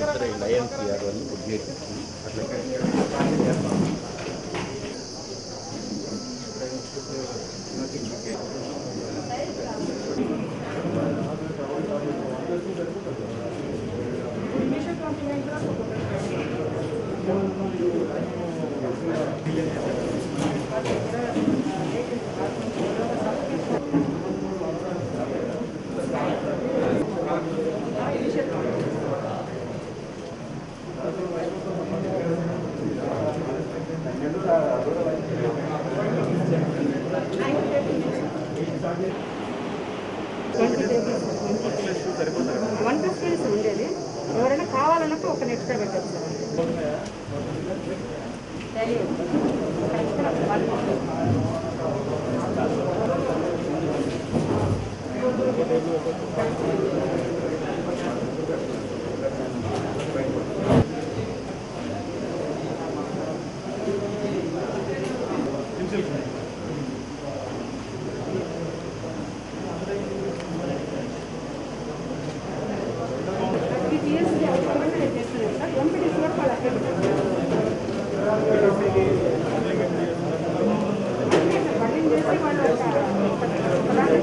ఇద్దరు lion PR వాళ్ళు gate అట్లా వన్ ప్లస్ ప్లేస్ ఉండేది ఎవరైనా కావాలన్నప్పుడు ఒక ఎక్స్ట్రా పెట్టచ్చు ఈ టీఎస్సీ అవసరమైతే నేను చేస్తున్నాను సార్ ఎంపీడీసీ కూడా వాళ్ళు అక్కడే పెట్టారు పన్నెండు చేసి వాళ్ళు ఒక ఒకదాని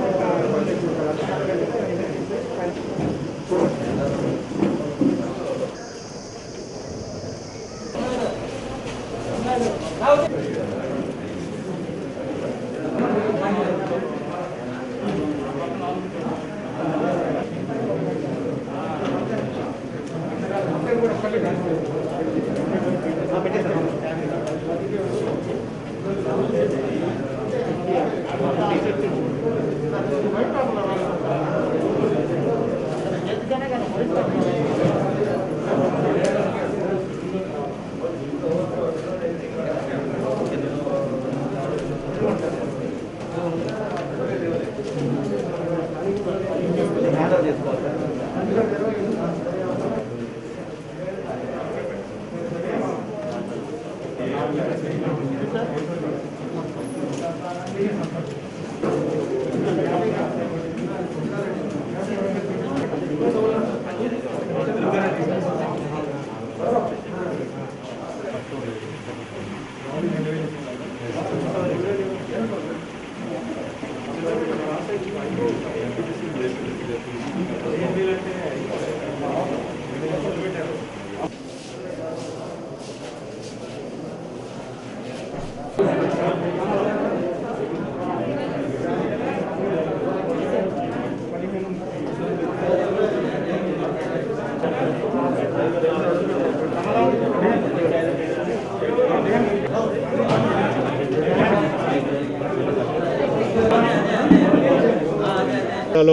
జిల్లాలో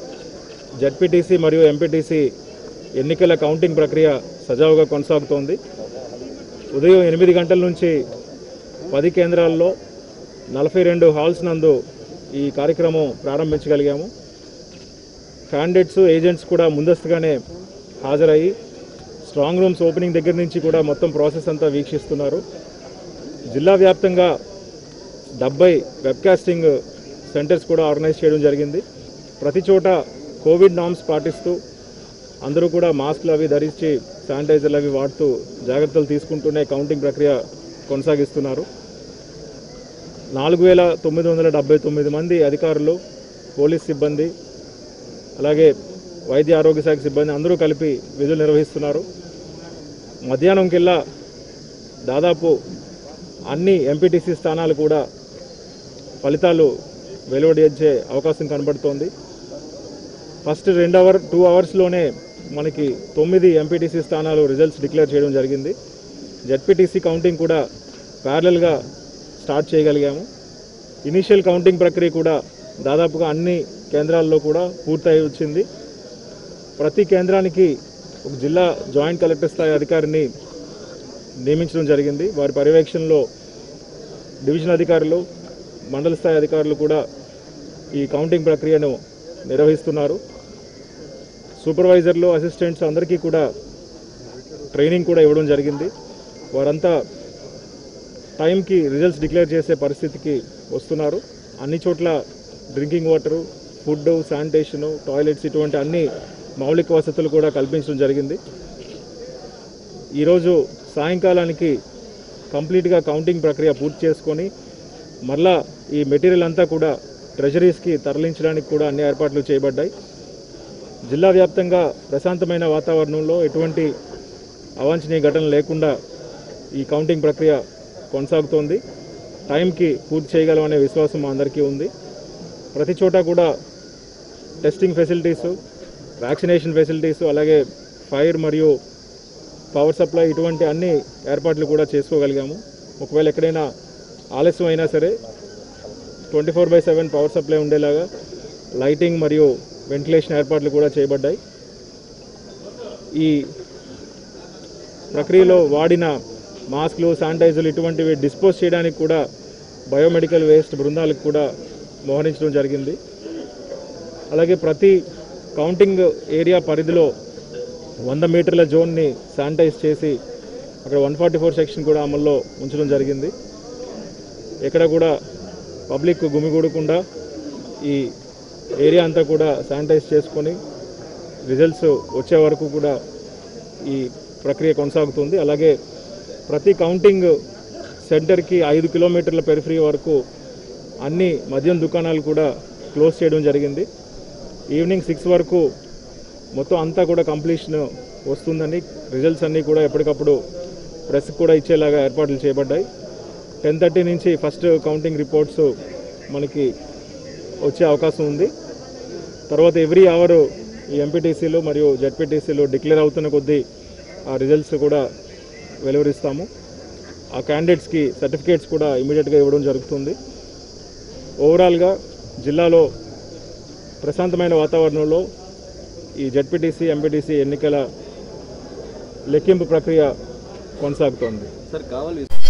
జడ్పీటీసీ మరియు ఎంపీటీసీ ఎన్నికల కౌంటింగ్ ప్రక్రియ సజావుగా కొనసాగుతోంది ఉదయం ఎనిమిది గంటల నుంచి పది కేంద్రాల్లో నలభై రెండు హాల్స్ నందు ఈ కార్యక్రమం ప్రారంభించగలిగాము క్యాండిడేట్స్ ఏజెంట్స్ కూడా ముందస్తుగానే హాజరయ్యి స్ట్రాంగ్ రూమ్స్ ఓపెనింగ్ దగ్గర నుంచి కూడా మొత్తం ప్రాసెస్ అంతా వీక్షిస్తున్నారు జిల్లా వ్యాప్తంగా డెబ్బై వెబ్కాస్టింగ్ సెంటర్స్ కూడా ఆర్గనైజ్ చేయడం జరిగింది ప్రతి చోట కోవిడ్ నామ్స్ పాటిస్తూ అందరూ కూడా మాస్క్లు అవి ధరించి శానిటైజర్లు అవి వాడుతూ జాగ్రత్తలు తీసుకుంటూనే కౌంటింగ్ ప్రక్రియ కొనసాగిస్తున్నారు నాలుగు వేల తొమ్మిది వందల డెబ్బై తొమ్మిది మంది అధికారులు పోలీస్ సిబ్బంది అలాగే వైద్య ఆరోగ్య శాఖ సిబ్బంది అందరూ కలిపి విధులు నిర్వహిస్తున్నారు మధ్యాహ్నం కిల్లా దాదాపు అన్ని ఎంపీటీసీ స్థానాలు కూడా ఫలితాలు వెలువడించే అవకాశం కనబడుతోంది ఫస్ట్ రెండు అవర్ టూ అవర్స్లోనే మనకి తొమ్మిది ఎంపీటీసీ స్థానాలు రిజల్ట్స్ డిక్లేర్ చేయడం జరిగింది జెడ్పీటీసీ కౌంటింగ్ కూడా ప్యారలల్గా స్టార్ట్ చేయగలిగాము ఇనీషియల్ కౌంటింగ్ ప్రక్రియ కూడా దాదాపుగా అన్ని కేంద్రాల్లో కూడా పూర్తయి వచ్చింది ప్రతి కేంద్రానికి ఒక జిల్లా జాయింట్ కలెక్టర్ స్థాయి అధికారిని నియమించడం జరిగింది వారి పర్యవేక్షణలో డివిజన్ అధికారులు మండల స్థాయి అధికారులు కూడా ఈ కౌంటింగ్ ప్రక్రియను నిర్వహిస్తున్నారు సూపర్వైజర్లు అసిస్టెంట్స్ అందరికీ కూడా ట్రైనింగ్ కూడా ఇవ్వడం జరిగింది వారంతా టైంకి రిజల్ట్స్ డిక్లేర్ చేసే పరిస్థితికి వస్తున్నారు అన్ని చోట్ల drinking water food sanitation toilets ఇటువంటి అన్ని మౌలిక వసతులు కూడా కల్పించడం జరిగింది ఈరోజు సాయంకాలానికి కంప్లీట్గా కౌంటింగ్ ప్రక్రియ పూర్తి చేసుకొని మరలా ఈ మెటీరియల్ అంతా కూడా ట్రెజరీస్కి తరలించడానికి కూడా అన్ని ఏర్పాట్లు చేయబడ్డాయి జిల్లా వ్యాప్తంగా ప్రశాంతమైన వాతావరణంలో ఎటువంటి అవాంఛనీయ ఘటనలు లేకుండా ఈ కౌంటింగ్ ప్రక్రియ కొనసాగుతోంది టైంకి పూర్తి చేయగలం అనే విశ్వాసం మా అందరికీ ఉంది ప్రతి చోట కూడా టెస్టింగ్ ఫెసిలిటీసు వ్యాక్సినేషన్ ఫెసిలిటీస్ అలాగే ఫైర్ మరియు పవర్ సప్లై ఇటువంటి అన్ని ఏర్పాట్లు కూడా చేసుకోగలిగాము ఒకవేళ ఎక్కడైనా ఆలస్యం అయినా సరే twenty four by seven power supply ఉండేలాగా లైటింగ్ మరియు వెంటిలేషన్ ఏర్పాట్లు కూడా చేయబడ్డాయి ఈ ప్రక్రియలో వాడిన మాస్క్లు శానిటైజర్లు ఇటువంటివి డిస్పోజ్ చేయడానికి కూడా బయోమెడికల్ వేస్ట్ బృందాలకు కూడా మోహరించడం జరిగింది అలాగే ప్రతి కౌంటింగ్ ఏరియా పరిధిలో వంద మీటర్ల జోన్ని శానిటైజ్ చేసి అక్కడ వన్ ఫార్టీ ఫోర్ సెక్షన్ కూడా అమల్లో ఉంచడం జరిగింది ఎక్కడ కూడా పబ్లిక్ గుమిగూడకుండా ఈ ఏరియా అంతా కూడా శానిటైజ్ చేసుకొని రిజల్ట్స్ వచ్చే వరకు కూడా ఈ ప్రక్రియ కొనసాగుతుంది అలాగే ప్రతి కౌంటింగ్ సెంటర్కి ఐదు కిలోమీటర్ల పెరిఫరీ వరకు అన్ని మద్యం దుకాణాలు కూడా క్లోజ్ చేయడం జరిగింది ఈవినింగ్ సిక్స్ వరకు మొత్తం అంతా కూడా కంప్లీషన్ వస్తుందని రిజల్ట్స్ అన్నీ కూడా ఎప్పటికప్పుడు ప్రెస్ కూడా ఇచ్చేలాగా ఏర్పాట్లు చేయబడ్డాయి టెన్ థర్టీ నుంచి ఫస్ట్ కౌంటింగ్ రిపోర్ట్స్ మనకి వచ్చే అవకాశం ఉంది తర్వాత ఎవ్రీ అవర్ ఈ ఎంపీటీసీలు మరియు జడ్పీటీసీలు డిక్లేర్ అవుతున్న కొద్దీ ఆ రిజల్ట్స్ కూడా వెలువరిస్తాము ఆ క్యాండిడేట్స్కి సర్టిఫికేట్స్ కూడా ఇమీడియట్గా ఇవ్వడం జరుగుతుంది ఓవరాల్గా జిల్లాలో ప్రశాంతమైన వాతావరణంలో ఈ జడ్పీటీసీ ఎంపీటీసీ ఎన్నికల లెక్కింపు ప్రక్రియ కొనసాగుతోంది సార్ కావాలి